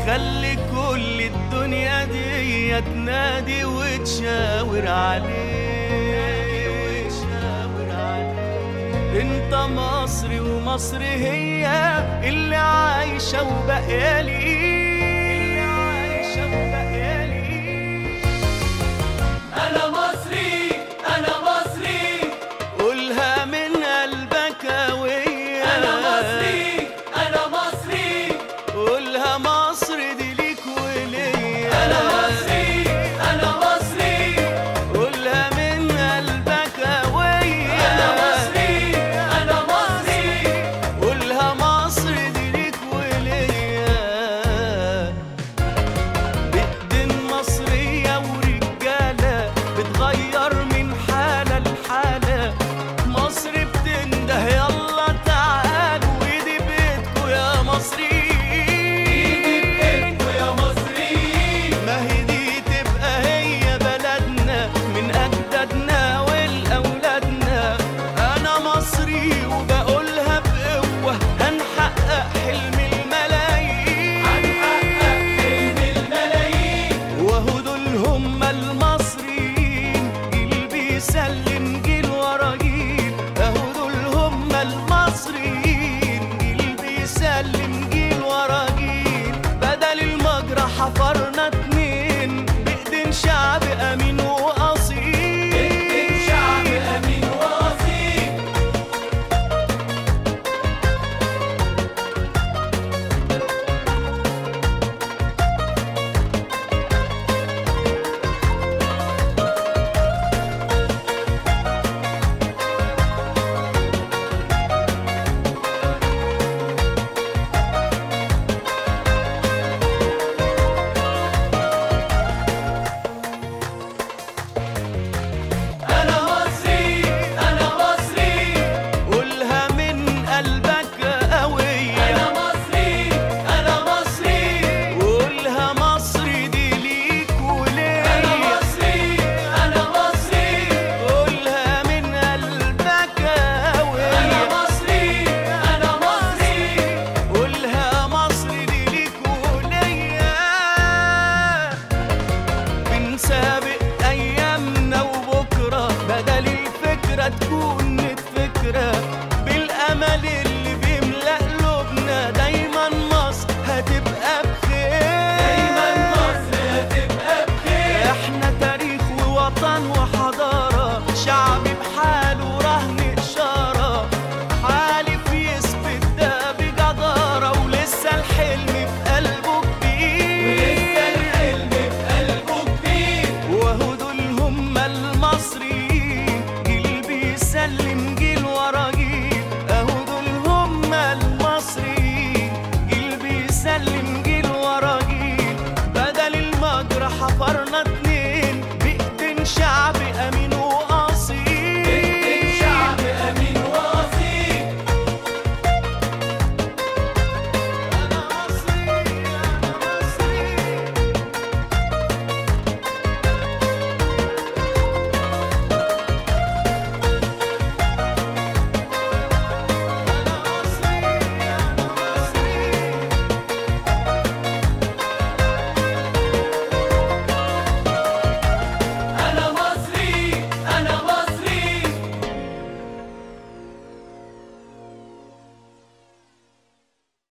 خلي كل الدنيا دي تنادي وتشاور عليه انت مصري ومصر هي اللي عايشة وبقالي اللي عايشة وبقالي أنا مصري أنا مصري قولها من قلبك قوية أنا مصري أنا مصري قولها مصر دي ليك وليا أنا مصري أنا مصري قولها من قلبك قوية أنا مصري أنا مصري قولها مصر دي ليك وليا بإيدين مصرية ورجالة بتغير من حالة لحالة مصر بتنده يلا تعالوا ايدي بيتكوا يا مصريين إنتوا يا مصريين ما هي دي تبقى هي بلدنا من أجدادنا ولأولادنا أنا مصري وبقولها بقوة هنحقق حلم الملايين هنحقق حلم الملايين وهو دول هم المصريين جيل بيسلم جيل ورا جيل اهو دول هم المصريين جيل بيسلم جيل ورا جيل بدل المجرى حفرنا اتنين بايدين شعب امين واصيل إنتوا شعب أمين وأصيل أنا مصري أنا مصري قولها من قلبك قوية أنا مصري أنا مصري قولها مصر دي ليك أنا وليا مصري أنا مصري قولها من قلبك أنا قوية مصري أنا مصري قولها مصر دي ليك وليا بنسابق ايامنا وبكره بدل الفكره تكون فكره بالامل